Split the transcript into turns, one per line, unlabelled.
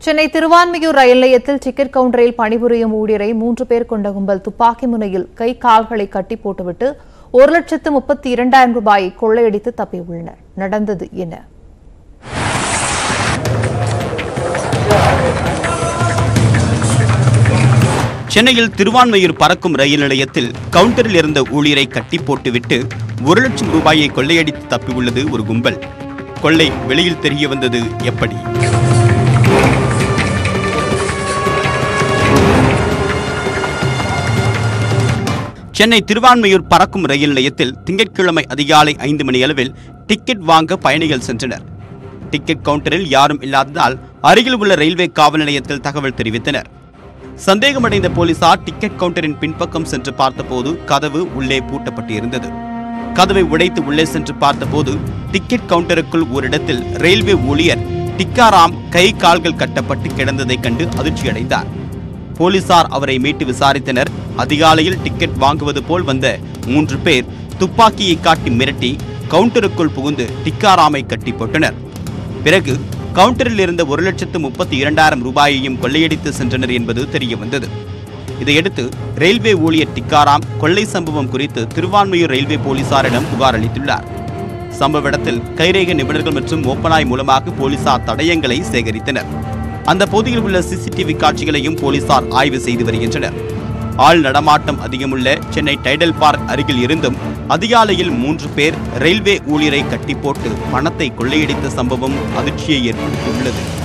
சென்னை திருவான்மியூர் ரயில் நிலையத்தில் டிக்கெட் கவுண்டரில் பணிபுரியும் ஊழியரை மூன்று பேர் கொண்ட கும்பல் துப்பாக்கி முனையில் கை கால்களை கட்டி போட்டுவிட்டு ஒரு லட்சத்து முப்பத்தி இரண்டாயிரம் ரூபாயை கொள்ளையடித்து தப்பியுள்ளனர் நடந்தது என்ன
சென்னையில் திருவான்மையூர் பறக்கும் ரயில் நிலையத்தில் கவுண்டரில் இருந்த ஊழியரை கட்டி போட்டுவிட்டு ஒரு லட்சம் ரூபாயை கொள்ளையடித்து தப்பியுள்ளது ஒரு கும்பல் கொள்ளை வெளியில் தெரிய வந்தது எப்படி சென்னை திருவான்மையூர் பறக்கும் ரயில் நிலையத்தில் திங்கட்கிழமை அதிகாலை ஐந்து மணி அளவில் டிக்கெட் வாங்க பயணிகள் சென்றனர் டிக்கெட் கவுண்டரில் யாரும் இல்லாததால் அருகில் உள்ள ரயில்வே காவல் நிலையத்தில் தகவல் தெரிவித்தனர் சந்தேகமடைந்த போலீசார் டிக்கெட் கவுண்டரின் பின்பக்கம் சென்று பார்த்தபோது கதவு உள்ளே பூட்டப்பட்டு இருந்தது கதவை உடைத்து உள்ளே சென்று பார்த்தபோது டிக்கெட் கவுண்டருக்குள் ஓரிடத்தில் ரயில்வே ஊழியர் டிக்காராம் கை கால்கள் கட்டப்பட்டு கிடந்ததைக் கண்டு அதிர்ச்சியடைந்தார் போலீசார் அவரை மீட்டு விசாரித்தனர் அதிகாலையில் டிக்கெட் வாங்குவது போல் வந்த மூன்று பேர் துப்பாக்கியை காட்டி மிரட்டி கவுண்டருக்குள் புகுந்து டிக்காராமை கட்டி போட்டனர் பிறகு கவுண்டரில் இருந்த ஒரு லட்சத்து முப்பத்தி இரண்டாயிரம் ரூபாயையும் கொள்ளையடித்து சென்றனர் என்பது தெரிய வந்தது இதையடுத்து ரயில்வே ஊழியர் டிக்காராம் கொள்ளை சம்பவம் குறித்து திருவான்மையூர் ரயில்வே போலீசாரிடம் புகார் அளித்துள்ளார் சம்பவ இடத்தில் கைரேக நிபுணர்கள் மற்றும் ஓப்பனாய் மூலமாக போலீசார் தடயங்களை சேகரித்தனர் அந்த பகுதியில் உள்ள சிசிடிவி காட்சிகளையும் போலீசார் ஆய்வு செய்து வருகின்றனர் ஆள் நடமாட்டம் அதிகமுள்ள சென்னை டைடல் பார்க் அருகில் இருந்தும் அதிகாலையில் மூன்று பேர் ரயில்வே ஊழியரை கட்டி போட்டு பணத்தை கொள்ளையடித்த சம்பவம் அதிர்ச்சியை ஏற்படுத்தியுள்ளது